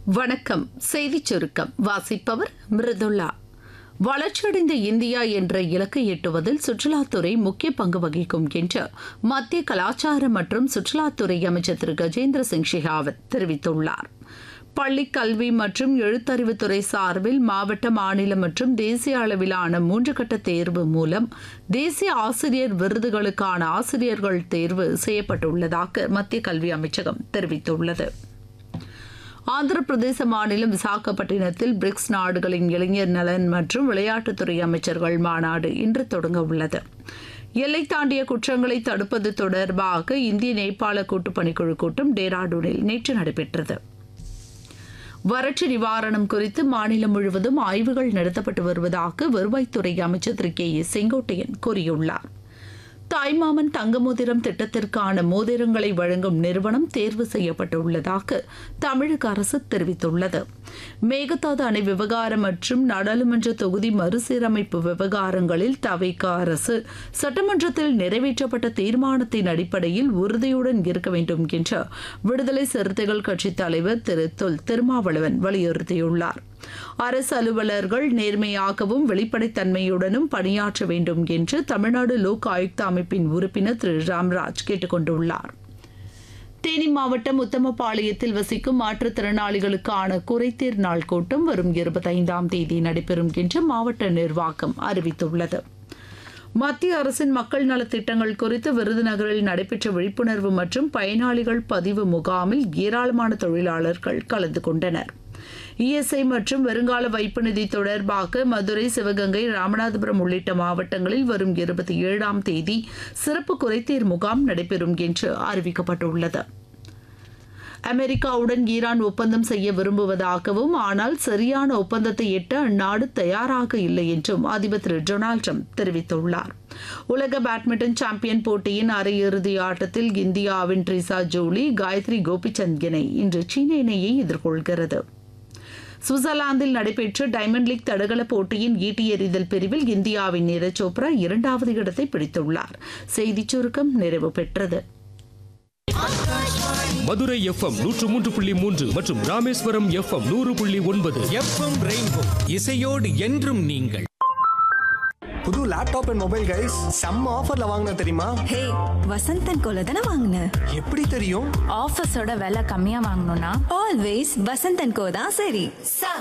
வணக்கம் செய்திச் சுருக்கம் வாசிப்பவர் மிருதுல்லா வளர்ச்சியடைந்த இந்தியா என்ற இலக்கை எட்டுவதில் சுற்றுலாத்துறை முக்கிய பங்கு வகிக்கும் என்று மத்திய கலாச்சார மற்றும் சுற்றுலாத்துறை அமைச்சர் திரு கஜேந்திர சிங் ஷெகாவத் தெரிவித்துள்ளார் பள்ளி கல்வி மற்றும் எழுத்தறிவுத்துறை சார்பில் மாவட்ட மாநில மற்றும் தேசிய அளவிலான மூன்று கட்ட தேர்வு மூலம் தேசிய ஆசிரியர் விருதுகளுக்கான ஆசிரியர்கள் தேர்வு செய்யப்பட்டுள்ளதாக மத்திய கல்வி அமைச்சகம் தெரிவித்துள்ளது ஆந்திர பிரதேச மாநிலம் விசாகப்பட்டினத்தில் பிரிக்ஸ் நாடுகளின் இளைஞர் நலன் மற்றும் விளையாட்டுத்துறை அமைச்சர்கள் மாநாடு இன்று தொடங்க உள்ளது எல்லை தாண்டிய குற்றங்களை தடுப்பது தொடர்பாக இந்திய நேபாள கூட்டுப் பணிக்குழு கூட்டம் டேராடூனில் நேற்று நடைபெற்றது வறட்சி நிவாரணம் குறித்து மாநிலம் முழுவதும் ஆய்வுகள் நடத்தப்பட்டு வருவதாக வருவாய்த்துறை அமைச்சர் திரு கே ஏ செங்கோட்டையன் கூறியுள்ளார் தாய்மாமன் தங்க மோதிரம் திட்டத்திற்கான மோதிரங்களை வழங்கும் நிறுவனம் தேர்வு செய்யப்பட்டுள்ளதாக தமிழக அரசு தெரிவித்துள்ளது மேகதாது அணை விவகாரம் மற்றும் நாடாளுமன்ற தொகுதி மறுசீரமைப்பு விவகாரங்களில் தவிக அரசு சட்டமன்றத்தில் நிறைவேற்றப்பட்ட தீர்மானத்தின் அடிப்படையில் உறுதியுடன் இருக்க வேண்டும் என்று விடுதலை சிறுத்தைகள் கட்சித் தலைவர் திரு தொல் திருமாவளவன் வலியுறுத்தியுள்ளார் அரசு அலுவலர்கள் நேர்மையாகவும் வெளிப்படைத்தன்மையுடனும் பணியாற்ற வேண்டும் என்று தமிழ்நாடு லோக் ஆயுக்தா அமைப்பின் உறுப்பினர் திரு ராம்ராஜ் கேட்டுக் கொண்டுள்ளார் தேனி மாவட்டம் உத்தமபாளையத்தில் வசிக்கும் மாற்றுத்திறனாளிகளுக்கான குறைதீர் நாள் கூட்டம் வரும் இருபத்தைந்தாம் தேதி நடைபெறும் என்று மாவட்ட நிர்வாகம் அறிவித்துள்ளது மத்திய அரசின் மக்கள் நலத்திட்டங்கள் குறித்து விருதுநகரில் நடைபெற்ற விழிப்புணர்வு மற்றும் பயனாளிகள் பதிவு முகாமில் ஏராளமான தொழிலாளர்கள் கலந்து கொண்டனர் இஎஸ்ஐ மற்றும் வருங்கால வைப்பு நிதி தொடர்பாக மதுரை சிவகங்கை ராமநாதபுரம் உள்ளிட்ட மாவட்டங்களில் வரும் இருபத்தி ஏழாம் தேதி சிறப்பு குறைதீர் முகாம் நடைபெறும் என்று அறிவிக்கப்பட்டுள்ளது அமெரிக்காவுடன் ஈரான் ஒப்பந்தம் செய்ய விரும்புவதாகவும் ஆனால் சரியான ஒப்பந்தத்தை எட்ட அந்நாடு தயாராக இல்லை என்றும் அதிபர் திரு டொனால்டு ட்ரம்ப் தெரிவித்துள்ளார் உலக பேட்மிண்டன் சாம்பியன் போட்டியின் அரையிறுதி ஆட்டத்தில் இந்தியாவின் ட்ரிசா ஜோலி காயத்ரி கோபிச்சந்த் இணை இன்று சீன இணையை எதிர்கொள்கிறது சுவிட்சர்லாந்தில் நடைபெற்ற டைமண்ட் லீக் தடகள போட்டியின் ஈட்டி எறிதல் பிரிவில் இந்தியாவின் நீரஜ் சோப்ரா இரண்டாவது இடத்தை பிடித்துள்ளார் செய்திச் சுருக்கம் நிறைவு பெற்றது மதுரை எஃப்எம் நூற்று மூன்று புள்ளி மூன்று மற்றும் ராமேஸ்வரம் எஃப்எம் நூறு புள்ளி ஒன்பது எஃப்எம் ரெயின்போ இசையோடு என்றும் நீங்கள் புது லேப்டாப் அண்ட் மொபைல் கைஸ் செம்ம ஆஃபர்ல வாங்கின தெரியுமா ஹே வசந்தன் கோல தானே வாங்கின எப்படி தெரியும் ஆஃபீஸோட விலை கம்மியா வாங்கணும்னா ஆல்வேஸ் வசந்தன் கோ தான் சரி